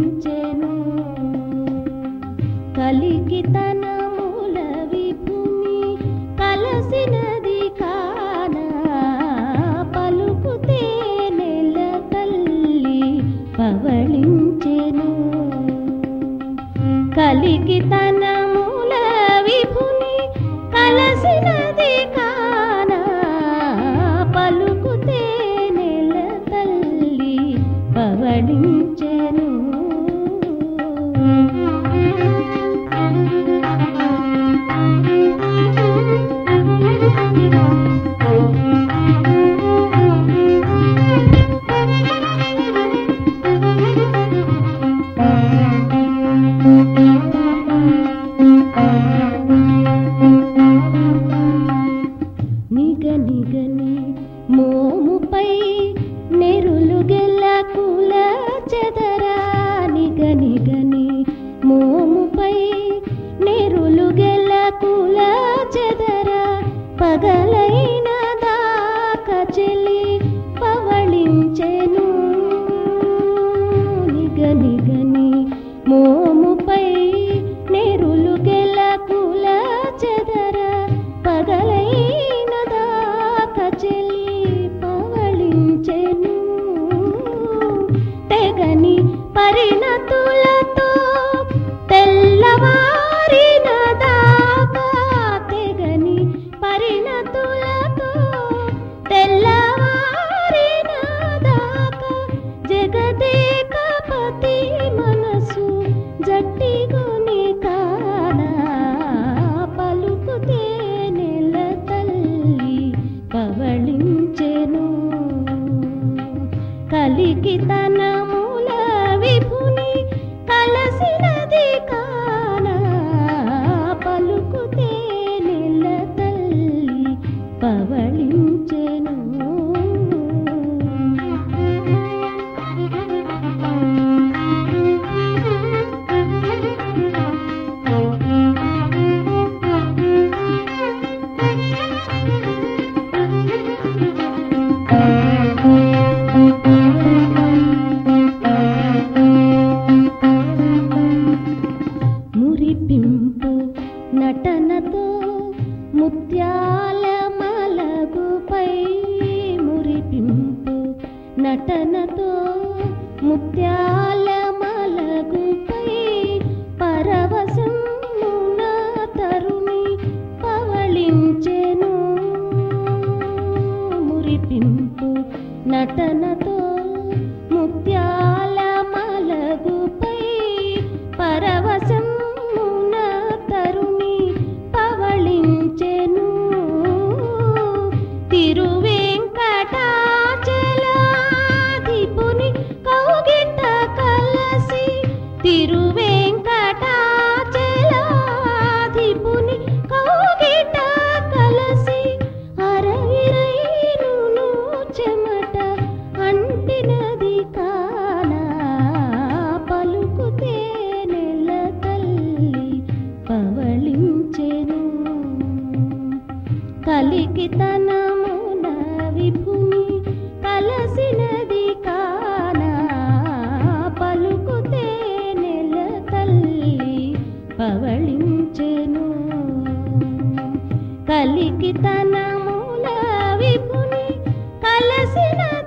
పవళించెను కలికితనముల విభుని కలసినది కాన పలుకుతే నెల తల్లి పవళించెను కలికితనముల విభుని కలసినది కాన పలుకుతే నెల తల్లి పవళించెను నిగ నిగని మోముపై నెరులు గెల్ల కుల చెదరా నిగ నిగని మోముపై నెరులు గెల్ల కుల చెదరా పగలైన దాక చెలి పవళించెను నిగ నిగని మోముపై నెరులు గెల కుల చెదర పగలైన దాక చెలి పవళించెను తెగని పరిణతులతో తెల్లవారిన దాకా తెగని పరిణతులతో తెల్లవారిన దాకా జగదేకపతి మనసు జట్టిగుని కానా పలుకుతే నెల తల్లి పవళించెను కలికితనముల విభుని కలసినది కానా పలుకుతే నెల తల్లి పవళించెను మురిపింపు నటనతో ముత్యాల మలగుపై మురిపింపు నటనతో ముత్యాల మలగుపై పరవశమున తరుణి పవళించెను మురిపింపు నటనతో ముత్యాల మలగుపై పరవశమున తరుణి పవళించెను తిరువెంకటాచలాధిపుని కౌగిట కలసి తిరువెంకటాచలాధిపుని కౌగిట కలసి అరవిరైను చెమట అంటినది కానా పలుకుతే నెల తల్లి పవళించెను కలికితనమున విభుని కలసినది కానా పలుకుతే నెల తల్లి పవళించెను కలికితనముల విభుని కలసిన